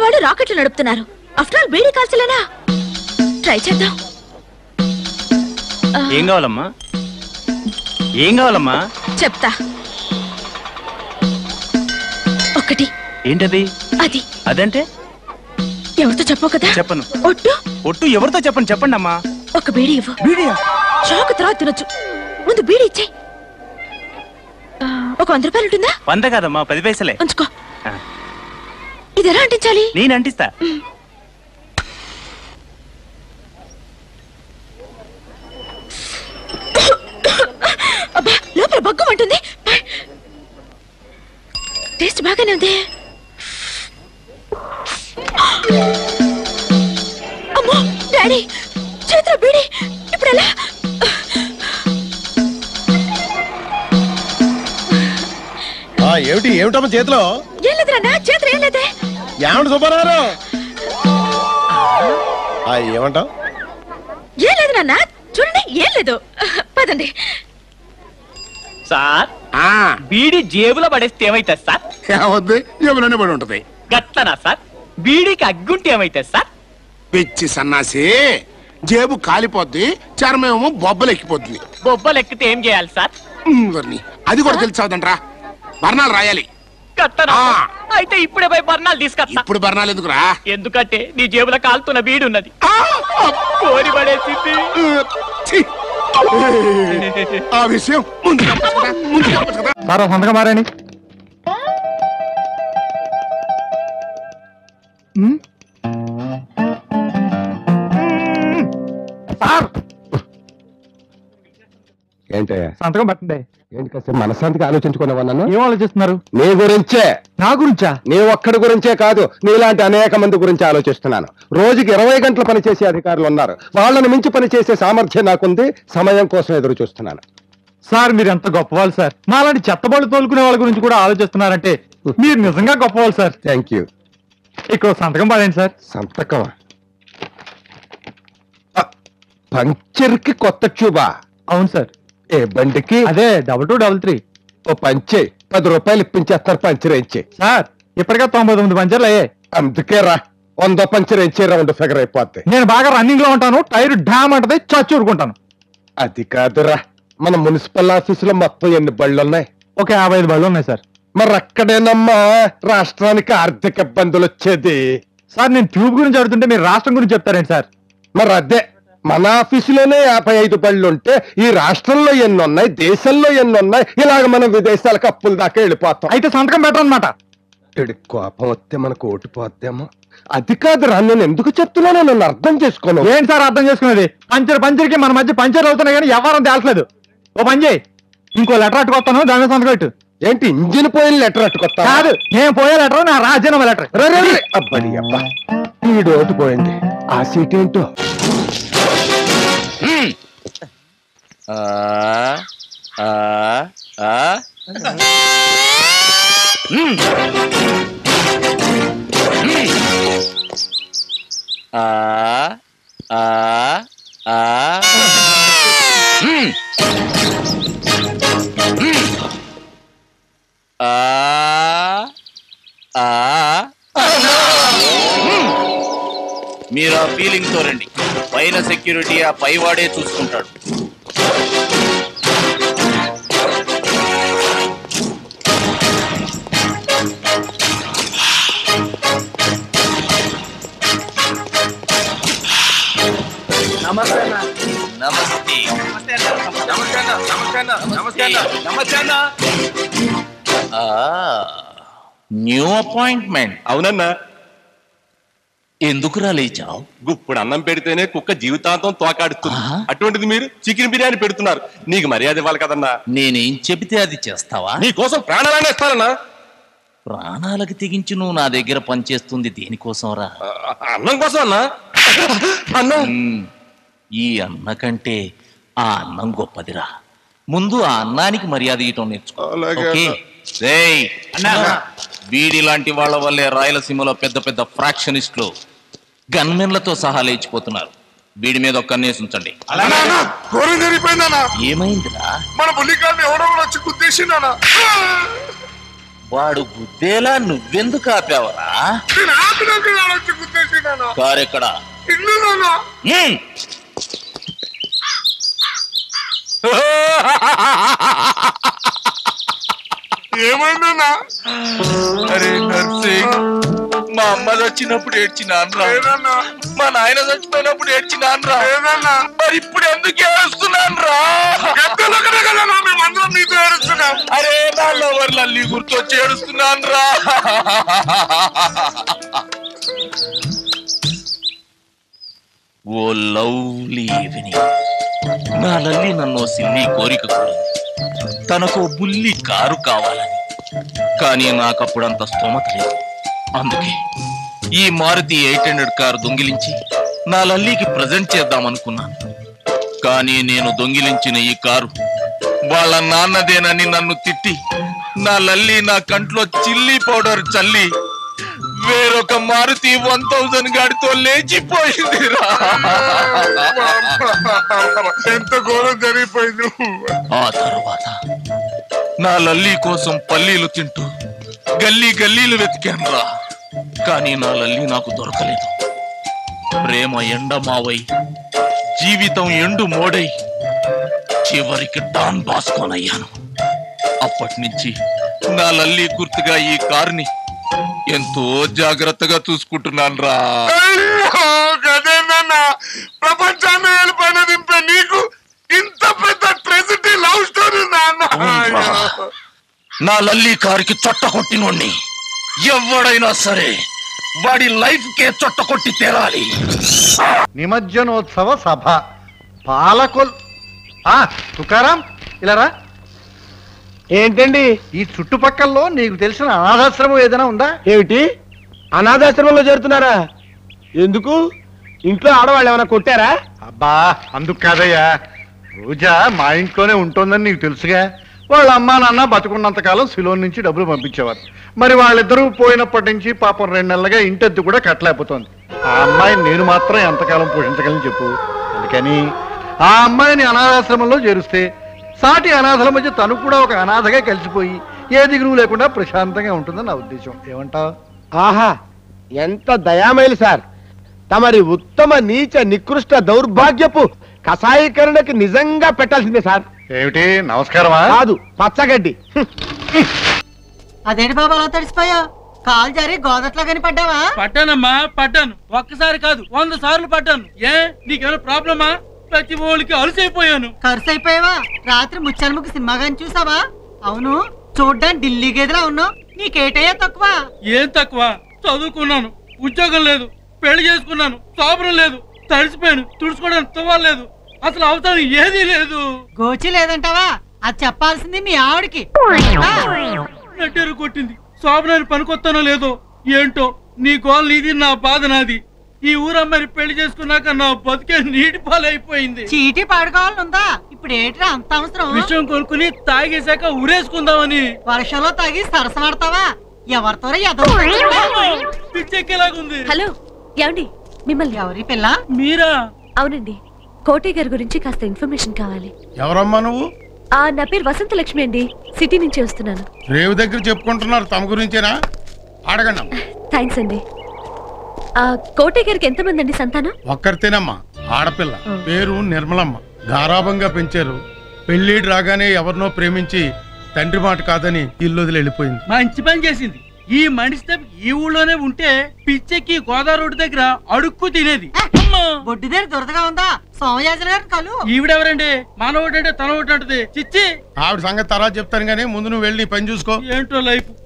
వాళ్ళు రాకెట్లు నడుపుతున్నారు ఆఫ్టర్ ఆల్ బీడీ కాల్చలేనా ట్రై చేద్దాం ఏం కావాలమ్మా ఏం కావాలమ్మా చెప్తా ఒకటి ఏంటది అది అదంటే ఎవరితో చెప్పవు కదా చెప్పను ఒట్టు ఒట్టు ఎవరితో చెప్పండి చెప్పండి అమ్మా ఒక బీడీ ఇవ్వు వీడియో షాక్ తర్వాత తినొచ్చు ముందు బీడీ ఇచ్చేయి ఆ, ఒక వంద రూపాయలు ఉంటుందా వంద కాదమ్మా పది పైసలే ఉంచుకో ఆ. ఇది ఎలా అంటించాలి నేను అంటిస్తా అబ్బా లోపల బగ్గం అంటుంది టేస్ట్ బాగానే ఉంది అమ్మో డాడీ చేతిలో బీడి ఇప్పుడు ఎలా ఆ, ఏమిటి ఏమిటమ్మ చేతిలో ఏం లేదు నాన్న చేతిలో ఏం లేదే ఏమంట సుబ్బారావు ఆ, ఏమంటావ్ ఏం లేదు నాన్న చూడండి ఏం లేదు పదండి సార్ ఆ బీడి జేబులో పడేస్తే ఏమైతుంది సార్ ఏమవుద్ది జేబులోనే పడి ఉంటది గట్లనా సార్ బీడీకి అగ్గుంటే ఏమైతుంది సార్ పిచ్చి సన్నాసి జేబు కాలిపోద్ది చర్మేమో బొబ్బలు ఎక్కిపోతుంది బొబ్బలు ఎక్కితే ఏం చేయాలి సార్ ఉమ్, వర్ని. అది కూడా తెలిసావుదంట్రా బర్ణాలు రాయాలి గట్లనా ఆ. అయితే ఇప్పుడే పోయి బర్ణాలు తీసుకొస్తా ఇప్పుడు బర్ణాలు ఎందుకురా ఎందుకంటే నీ జేబులో కాలుతున్న బీడి ఉన్నది ఆ, కోరి పడేసింది ఛీ. ఆ విషయం ముందు చెప్పొచ్చు కదా ముందు చెప్పొచ్చు కదా సార్ ఓ సంతకం మారండి ఉమ్. సార్ ఏంటే సంతకం పెట్టండి ఏంటి కాస్త మనశ్శాంతికి ఆలోచించుకున్నావా నన్ను ఏం ఆలోచిస్తున్నారు నీ గురించే నా గురించా నీ ఒక్కడి గురించే కాదు నీలాంటి అనేక మంది గురించి ఆలోచిస్తున్నాను రోజుకి ఇరవై గంటలు పనిచేసే అధికారులు ఉన్నారు వాళ్ళని మించి పనిచేసే సామర్థ్యం నాకుంది సమయం కోసం ఎదురు చూస్తున్నాను సార్ మీరు ఎంత గొప్పవాళ్ళు సార్ మాలాంటి చెత్తబళ్ళు తోలుకునే వాళ్ళ గురించి కూడా ఆలోచిస్తున్నారంటే మీరు నిజంగా గొప్పవాళ్ళు సార్ థ్యాంక్ యూ ఇక్కడ ఓ సంతకం పడండి సార్ సంతకం పంచర్కి కొత్త ట్యూబా అవును సార్ ఏ బండికి అదే double two double three O పంచే పది రూపాయలు ఇప్పించేస్తారు పంచర్ ఇచ్చే సార్ ఇప్పటికే తొంభై తొమ్మిది పంచర్లు అయ్యాయి అందుకే రా వంద పంచర్ ఇచ్చే రౌండ్ ఫిగర్ అయిపోద్ది నేను బాగా రన్నింగ్ లో ఉంటాను టైర్ డ్యామ్ అంటది చచ్చూరుకుంటాను అది కాదురా మన మున్సిపల్ ఆఫీసులో మొత్తం ఎన్ని బళ్ళు ఉన్నాయి ఒక యాభై ఐదు బళ్ళు ఉన్నాయి సార్ మరి అక్కడేనమ్మా రాష్ట్రానికి ఆర్థిక ఇబ్బందులు వచ్చేది సార్ నేను ట్యూబ్ గురించి అడుగుతుంటే మీరు రాష్ట్రం గురించి చెప్తారేంటి సార్ మరి అదే మన ఆఫీసులోనే యాభై ఐదు బళ్ళు ఉంటే ఈ రాష్ట్రంలో ఎన్ని ఉన్నాయి దేశంలో ఎన్ని ఉన్నాయి ఇలాగ మనం విదేశాలకు అప్పుల దాకా వెళ్ళిపోతాం అయితే సంతకం పెట్టరనమాట ఇక్కడి కోపం వస్తే మనకు ఓటిపోద్దేమో అది కాదురా నేను ఎందుకు చెప్తున్నానో నన్ను అర్థం చేసుకోను ఏంటి సార్ అర్థం చేసుకునేది పంచర్ పంచర్కి మన మధ్య పంచర్ అవుతున్నాయి కానీ ఎవరం తేల్చలేదు ఓ పని చేయి ఇంకో లెటర్ అట్టుకొస్తాను దాని మీద సంతకం పెట్టు ఏంటి ఇంజిన్ పోయిన లెటర్ అట్టుకొస్తా కాదు నేను పోయే లెటర్ నా రాజీనామా లెటర్ రే, రే, రే. అబ్బడి అబ్బా ఈ డోటు పోయింది ఆ సీట్ ఏంటో మీరు ఆ ఫీలింగ్ తో రండి పైన సెక్యూరిటీ ఆ పైవాడే చూసుకుంటాడు నమస్తే ఆ, న్యూ అపాయింట్మెంట్ అవునన్నా ఎందుకు రాలేచావు గుప్పుడు అన్నం పెడితేనే కుక్క జీవితాంతం తోకాడుతుంది ఆహా. అటువంటిది మీరు చికెన్ బిర్యానీ పెడుతున్నారు నీకు మర్యాద ఇవ్వాలి కదన్నా నేనేం చెబితే అది చేస్తావా నీ కోసం ప్రాణాలనే ఇస్తానన్నా ప్రాణాలకు తెగించి నువ్వు నా దగ్గర పనిచేస్తుంది దేనికోసంరా ఆ, అన్నం కోసం అన్నా అన్నం మ్మ్. ఈ అన్న కంటే ఆ అన్నం గొప్పదిరా ముందు ఆ అన్నానికి మర్యాద ఇవ్వటం నేర్చుకో అలాగే ఓకే అన్న. రేయ్ వీడి లాంటి వాళ్ళ వల్లే రాయలసీమలో పెద్ద పెద్ద ఫ్రాక్షనిస్టులు గన్మెన్లతో సహా లేచిపోతున్నారు వీడి మీద ఒక్క కన్నేసి ఉంచండి అన్నా, అన్నా, ఘోరం జరిగిపోయిందన్నా ఏమైందిరా మన బుల్లిగారిని ఎవడో కూడా వచ్చి గుద్దేసిందన్నా వాడు గుద్దేలా నువ్వెందుకు ఆపావరా నేను ఆపినాక వాడు వచ్చి గుద్దేసినాను కారు ఎక్కడ ఇల్లు నాన్న హ్మ్. ఏమైందన్నా అరే నర్సింగ్ మా అమ్మ చచ్చినప్పుడు ఏడ్చినాన్రా లేదన్నా మా నాయన చచ్చిపోయినప్పుడు ఏడ్చినాన్రా లేదన్నా మరి ఇప్పుడు ఎందుకు ఏడుస్తున్నాన్రా పెద్దలకనే కదా మేమందరం నీతో ఏడుస్తున్నాం అరే నా లవర్ లల్లి గుర్తొచ్చి ఏడుస్తున్నాన్రా ఓ లవ్లీ ఈవినింగ్ నా లల్లి నన్ను ఓ సిల్లి కోరిక కోరింది తనకు ఓ బుల్లి కారు కావాలని కానీ నాకప్పుడు అంత స్తోమత లేదు అందుకే ఈ మారుతి ఎయిట్ హండ్రెడ్ కారు దొంగిలించి నా లల్లికి ప్రజెంట్ చేద్దాం అనుకున్నాను కానీ నేను దొంగిలించిన ఈ కారు వాళ్ళ నాన్నదేనని నన్ను తిట్టి నా లల్లి నా కంట్లో చిల్లీ పౌడర్ చల్లి వేరొక మారుతి వన్ థౌజండ్ గాడితో లేచిపోయిందిరా ఎంత ఘోరం జరిగిపోయింది ఆ తర్వాత నా లల్లి కోసం పల్లీలు తింటూ గల్లీ గల్లీలు వెతికానురా కానీ నా లల్లి నాకు దొరకలేదు ప్రేమ ఎండమావై జీవితం ఎండు మోడై చివరికి డాన్ బాస్కోనయ్యాను అప్పటి నుంచి నా లల్లి గుర్తుగా ఈ కారుని ఎంతో జాగ్రత్తగా చూసుకుంటున్నాను రా అయ్యో గదేనన్నా ప్రపంచాన్ని వెళ్ళిపోయిన దింపే నీకు ఇంత పెద్ద ట్రెజిటీ లవ్ స్టోరీ నాన్న అయ్యో. నా లల్లి కారుకి చొట్ట కొట్టినోణ్ణి ఎవడైనా సరే వాడి లైఫ్ కే చొట్ట కొట్టి తేరాలి నిమజ్జనోత్సవ సభ పాలకొల్ ఆ తుకారాం ఇలా రా ఏంటండి ఈ చుట్టుపక్కల్లో నీకు తెలిసిన అనాథాశ్రమం ఏదైనా ఉందా ఏమిటి అనాథాశ్రమంలో చేరుతున్నారా ఎందుకు ఇంట్లో ఆడవాళ్ళు ఏమైనా కొట్టారా అబ్బా అందుకు కాదయ్యా రోజా మా ఇంట్లోనే ఉంటోందని నీకు తెలుసుగా వాళ్ళ అమ్మా నాన్న బతుకున్నంత కాలం సిలోన్ నుంచి డబ్బులు పంపించేవారు మరి వాళ్ళిద్దరూ పోయినప్పటి నుంచి పాపం రెండు నెలలుగా ఇంటెద్దు కూడా కట్టలేకపోతుంది ఆ అమ్మాయిని నేను మాత్రం ఎంతకాలం పోషించగలను చెప్పు అందుకని ఆ అమ్మాయిని అనాథాశ్రమంలో చేరుస్తే సాటి అనాథల మధ్య తను కూడా ఒక అనాథగా కలిసిపోయి ఏ దిగులు లేకుండా ప్రశాంతంగా ఉంటుందని నా ఉద్దేశం ఏమంటావు ఆహా ఎంత దయామేలు సార్ తమరి ఉత్తమ నీచ నికృష్ట దౌర్భాగ్యపు కషాయీకరణకి నిజంగా పెట్టాల్సిందే సార్ ఏమిటి నమస్కారమా కాదు పచ్చగడ్డి హ్మ్. అదేంటి బాబు అలా తడిసిపోయా కాలు జారి గోదట్లో కనిపడ్డావా పట్టానమ్మా పట్టాను ఒక్కసారి కాదు వంద సార్లు పట్టాను ఏ నీకేమైనా ప్రాబ్లమా ప్రతి ఓళ్ళకి అలసైపోయాను ఖర్చు అయిపోయావా రాత్రి ముచ్చాలముఖి సినిమా గాని చూసావా అవును చూడ్డానికి ఢిల్లీ గదిలా ఉన్నావు నీకేటయ్యా తక్కువ ఏం తక్కువ చదువుకున్నాను ఉద్యోగం లేదు పెళ్లి చేసుకున్నాను సోపరం లేదు తడిసిపోయాను తుడుచుకోవడానికి తువ్వలేదు అసలు అవతారం ఏదీ లేదు గోచి లేదంటావా అది చెప్పాల్సింది మీ ఆవిడకి నెట్టేరు కొట్టింది శోభనాన్ని పనికొత్తానో లేదో ఏంటో నీ గోల్ నీది నా బాధ నాది ఈ ఊరమ్మని పెళ్లి చేసుకున్నాక నా బతికే నీటి పాలైపోయింది చీటీ పాడుకోవాలనుందా ఇప్పుడు ఏంట్రా అంత అవసరం విషయం కొనుక్కుని తాగేశాక ఊరేసుకుందామని వర్షంలో తాగి సరసమాడతావా ఎవరితో పిచ్చెక్కేలాగుంది హలో ఏమండి మిమ్మల్ని ఎవరి పిల్ల మీరా అవునండి కోటయ్య గారి గురించి కాస్త ఇన్ఫర్మేషన్ కావాలి ఎవరమ్మా నువ్వు ఆ నా పేరు వసంత లక్ష్మి అండి సిటీ నుంచి వస్తున్నాను రేవు దగ్గర చెప్పుకుంటున్నారు తమ గురించేనా అడగండి అమ్మా థ్యాంక్స్ అండి ఆ కోటయ్య గారికి ఎంతమంది అండి సంతానం ఒక్కరితేనమ్మా ఆడపిల్ల పేరు నిర్మలమ్మ గారాభంగా పెంచారు పెళ్ళిడు రాగానే ఎవరినో ప్రేమించి తండ్రి మాట కాదని ఇల్లు వదిలి వెళ్ళిపోయింది మంచి పని చేసింది ఈ మనిషి తప్ప ఈ ఊళ్ళోనే ఉంటే పిచ్చెక్కి గోదావరి రోడ్డు దగ్గర అడుక్కు తినేది అమ్మా! బొడ్డు దగ్గర దురదగా ఉందా సోమయాజన గారు కలు ఈవిడెవరండి మన ఒకటంటే తన ఒకటి అంటది చిచ్చి ఆవిడ సంగతి తర్వాత చెప్తాను కానీ ముందు నువ్వు వెళ్ళి నీ పని చూసుకో ఏంటో లైఫ్